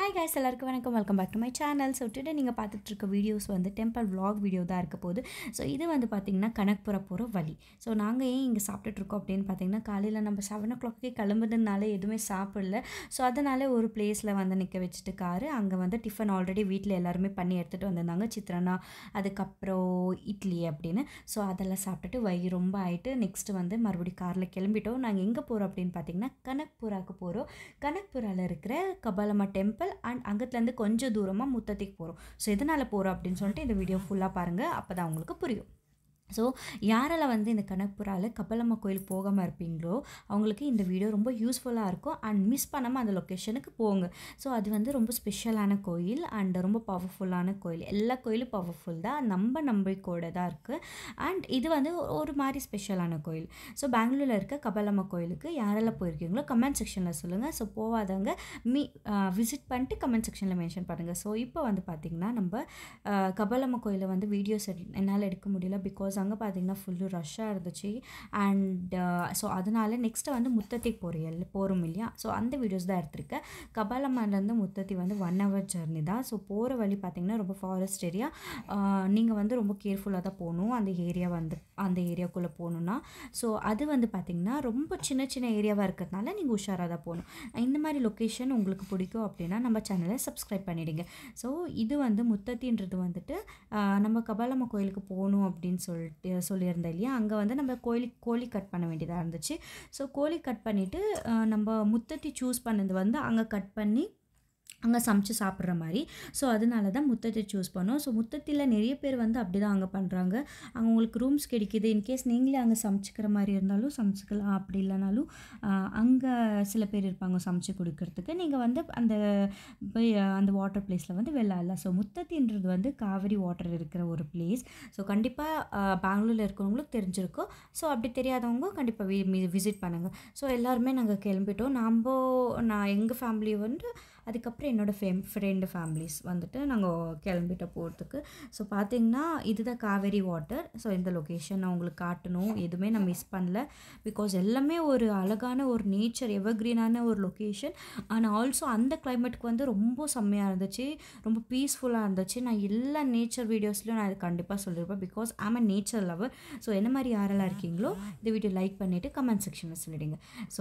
hi guys எல்லாருக்கும் வணக்கம் welcome back to my channel so today நீங்கள் பார்த்துட்டு இருக்க வீடியோஸ் வந்து டெம்பிள் vlog வீடியோ தான் இருக்க போகுது ஸோ இது வந்து பார்த்திங்கன்னா கனக்புரா போகிற வழி ஸோ நாங்கள் ஏன் இங்கே சாப்பிட்டுட்ருக்கோம் அப்படின்னு பார்த்தீங்கன்னா காலையில் நம்ம செவன் ஓ கிளாக்கே கிளம்புறதுனால எதுவுமே சாப்பிடல ஸோ அதனால் ஒரு பிளேஸில் வந்து நிற்க வச்சுட்டு காரு அங்கே வந்து டிஃபன் ஆல்ரெடி வீட்டில் எல்லாருமே பண்ணி எடுத்துகிட்டு வந்திருந்தாங்க சித்ரனா அதுக்கப்புறம் இட்லி அப்படின்னு ஸோ அதெல்லாம் சாப்பிட்டுட்டு வயிறு ரொம்ப ஆயிட்டு நெக்ஸ்ட்டு வந்து மறுபடியும் காரில் கிளம்பிட்டோம் நாங்கள் எங்கே போகிறோம் அப்படின்னு பார்த்தீங்கன்னா கனக்புராக்கு போகிறோம் கனக்புராவில் இருக்கிற கபாலம்மா டெம்பிள் அண்ட் அங்கத்துலேருந்து கொஞ்சம் தூரமாக முத்தத்திக்கு போகிறோம் ஸோ எதனால் போகிறோம் அப்படின்னு சொல்லிட்டு இந்த வீடியோ ஃபுல்லாக பாருங்கள் அப்போ தான் உங்களுக்கு புரியும் ஸோ யாரெல்லாம் வந்து இந்த கனக்புராவில் கப்பலம்மா கோயில் போகாமல் இருப்பீங்களோ அவங்களுக்கு இந்த வீடியோ ரொம்ப யூஸ்ஃபுல்லாக இருக்கும் அண்ட் மிஸ் பண்ணாமல் அந்த லொக்கேஷனுக்கு போங்க ஸோ அது வந்து ரொம்ப ஸ்பெஷலான கோயில் அண்ட் ரொம்ப பவர்ஃபுல்லான கோயில் எல்லா கோயிலும் பவர்ஃபுல் தான் நம்ம நம்பிக்கையோட தான் இருக்குது அண்ட் இது வந்து ஒரு மாதிரி ஸ்பெஷலான கோயில் ஸோ பெங்களூரில் இருக்க கபலம்மா கோயிலுக்கு யாரெல்லாம் போயிருக்கீங்களோ கமெண்ட் செக்ஷனில் சொல்லுங்கள் ஸோ போகாதவங்க மீ விசிட் பண்ணிட்டு கமெண்ட் செக்ஷனில் மென்ஷன் பண்ணுங்கள் ஸோ இப்போ வந்து பார்த்திங்கன்னா நம்ம அஹ், கபாலம்மா கோயிலை வந்து வீடியோஸ் என்னால் எடுக்க முடியல பிகாஸ் அங்கே பார்த்தீங்கன்னா ஃபுல்லு ரஷ்ஷாக இருந்துச்சு அண்ட் ஸோ அதனால நெக்ஸ்ட்டு வந்து முத்தத்திக்கு போகிறீங்க போகிறோம் இல்லையா ஸோ அந்த வீடியோஸ் தான் எடுத்திருக்கேன் கபாலம்மாலேருந்து முத்தத்தி வந்து ஒன் ஹவர் ஜர்னி தான் ஸோ போகிற வழி பார்த்திங்கன்னா ரொம்ப ஃபாரஸ்ட் ஏரியா நீங்கள் வந்து ரொம்ப கேர்ஃபுல்லாக தான் போகணும் அந்த ஏரியா வந்து அந்த ஏரியாக்குள்ளே போகணுன்னா ஸோ அது வந்து பார்த்திங்கன்னா ரொம்ப சின்ன சின்ன ஏரியாவாக இருக்கிறதுனால நீங்கள் உஷாராக தான் போகணும் இந்த மாதிரி லொக்கேஷன் உங்களுக்கு பிடிக்கும் அப்படின்னா நம்ம சேனலை சப்ஸ்கிரைப் பண்ணிடுங்க ஸோ இது வந்து முத்தத்தின்றது வந்துட்டு ஆஹ், நம்ம கபாலம்மா கோயிலுக்கு போகணும் அப்படின்னு சொல்லிட்டு சொல்லியிருந்தேன் இல்லையா அங்கே வந்து நம்ம கோழி கோழி கட் பண்ண வேண்டியதாக இருந்துச்சு ஸோ கோழி கட் பண்ணிவிட்டு நம்ம முத்தத்தி சூஸ் பண்ணது வந்து அங்கே கட் பண்ணி அங்கே சமைச்சு சாப்பிட்ற மாதிரி ஸோ அதனால தான் முத்தத்தை சூஸ் பண்ணோம் ஸோ முத்தத்தில் நிறைய பேர் வந்து அப்படி தான் அங்கே பண்ணுறாங்க அங்கே உங்களுக்கு ரூம்ஸ் கிடைக்கிது இன்கேஸ் நீங்களே அங்கே சமைச்சிக்கிற மாதிரி இருந்தாலும் சமைச்சிக்கலாம் அப்படி இல்லைனாலும் அங்கே சில பேர் இருப்பாங்க சமைச்சு கொடுக்கறதுக்கு நீங்கள் வந்து அந்த போய் அந்த வாட்டர் பிளேஸில் வந்து விளையாடலாம் ஸோ முத்தத்தின்றது வந்து காவிரி வாட்டர் இருக்கிற ஒரு பிளேஸ் ஸோ கண்டிப்பாக பெங்களூரில் இருக்கிறவங்களுக்கு தெரிஞ்சிருக்கும் ஸோ அப்படி தெரியாதவங்க கண்டிப்பாக வி விசிட் பண்ணுங்கள் ஸோ எல்லாருமே நாங்கள் கிளம்பிட்டோம் நம்ம நான் எங்கள் ஃபேமிலி வந்து அதுக்கப்புறம் என்னோடய ஃபேம் ஃப்ரெண்டு ஃபேமிலிஸ் வந்துட்டு நாங்கள் கிளம்பிட்ட போகிறதுக்கு ஸோ பார்த்தீங்கன்னா இதுதான் காவேரி வாட்டர் ஸோ இந்த லொக்கேஷன் நான் உங்களுக்கு காட்டணும் எதுவுமே நான் மிஸ் பண்ணல பிகாஸ் எல்லாமே ஒரு அழகான ஒரு நேச்சர் எவர்க்ரீனான ஒரு லொக்கேஷன் ஆனால் ஆல்சோ அந்த கிளைமேட்டுக்கு வந்து ரொம்ப செம்மையாக இருந்துச்சு ரொம்ப பீஸ்ஃபுல்லாக இருந்துச்சு நான் எல்லா நேச்சர் வீடியோஸ்லையும் நான் இது கண்டிப்பாக சொல்லியிருப்பேன் பிகாஸ் ஆம் அ நேச்சர் லவர் ஸோ என்ன மாதிரி யாரெல்லாம் இருக்கீங்களோ இந்த வீடியோ லைக் பண்ணிவிட்டு கமெண்ட் செக்ஷனில் சொல்லிடுங்க ஸோ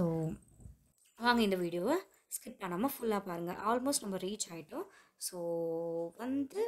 வாங்க இந்த வீடியோவை ஸ்கிப் பண்ணாமல் ஃபுல்லாக பாருங்கள் ஆல்மோஸ்ட் நம்ம ரீச் ஆகிட்டோம் ஸோ வந்து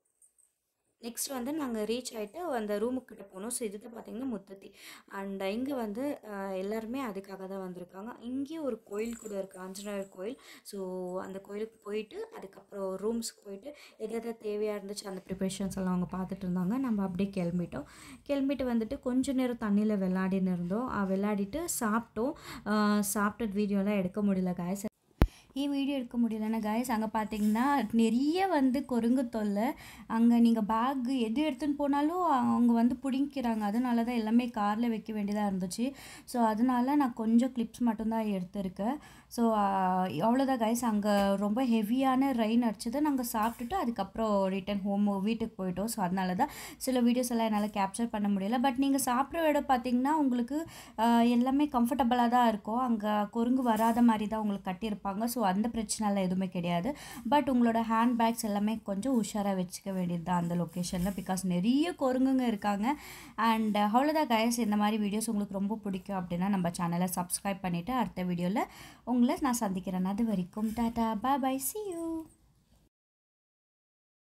நெக்ஸ்ட் வந்து நாங்கள் ரீச் ஆகிட்டு அந்த ரூமுக்கிட்ட போனோம் ஸோ இது பார்த்தீங்கன்னா முத்தத்தி அண்ட் இங்கே வந்து அஹ், எல்லாருமே அதுக்காக தான் வந்திருக்காங்க இங்கேயும் ஒரு கோயில் கூட இருக்குது ஆஞ்சநேயர் கோயில் ஸோ அந்த கோயிலுக்கு போயிட்டு அதுக்கப்புறம் ரூம்ஸ்க்கு போயிட்டு எது எது தேவையாக இருந்துச்சு அந்த ப்ரிப்பரேஷன்ஸ் எல்லாம் அவங்க பார்த்துட்டு இருந்தாங்க நம்ம அப்படியே கிளம்பிட்டோம் கிளம்பிட்டு வந்துட்டு கொஞ்ச நேரம் தண்ணியில் விளையாடின்னு இருந்தோம் அஹ், விளையாடிட்டு சாப்பிட்டோம் அஹ், சாப்பிட்ட வீடியோலாம் எடுக்க முடியல காய்ஸ் ஏன் வீடியோ எடுக்க முடியலன்னா காய்ஸ் அங்கே பார்த்தீங்கன்னா நிறைய வந்து கொருங்கு தொல்லை அங்கே நீங்கள் பேக் எது எடுத்துன்னு போனாலும் அவங்க வந்து பிடிங்கிறாங்க அதனால தான் எல்லாமே காரில் வைக்க வேண்டியதாக இருந்துச்சு ஸோ அதனால நான் கொஞ்சம் கிளிப்ஸ் மட்டும்தான் எடுத்திருக்கேன் ஸோ அவ்வளோதான் கைஸ் அங்கே ரொம்ப ஹெவியான ரெயின் அடிச்சது நாங்கள் சாப்பிட்டுட்டு அதுக்கப்புறம் ரிட்டன் ஹோம் வீட்டுக்கு போயிட்டோம் ஸோ அதனால தான் சில வீடியோஸ் எல்லாம் என்னால் கேப்சர் பண்ண முடியல பட் நீங்கள் சாப்பிட்ற இடம் பார்த்தீங்கன்னா உங்களுக்கு ஆஹ், எல்லாமே கம்ஃபர்டபுளாக தான் இருக்கும் அங்கே கொருங்கு வராத மாதிரி தான் உங்களுக்கு கட்டியிருப்பாங்க ஸோ அந்த பிரச்சனைலாம் எதுவுமே கிடையாது பட் உங்களோட ஹேண்ட் பேக்ஸ் எல்லாமே கொஞ்சம் உஷாராக வச்சுக்க வேண்டியது தான் அந்த லொக்கேஷனில் பிகாஸ் நிறைய கொருங்குங்க இருக்காங்க அண்ட் அவ்வளோதான் கைஸ் இந்த மாதிரி வீடியோஸ் உங்களுக்கு ரொம்ப பிடிக்கும் அப்படின்னா நம்ம சேனலை சப்ஸ்கிரைப் பண்ணிவிட்டு அடுத்த வீடியோவில் உங்களை நான் சந்திக்கிறேன் அது வரைக்கும் tata bye bye see you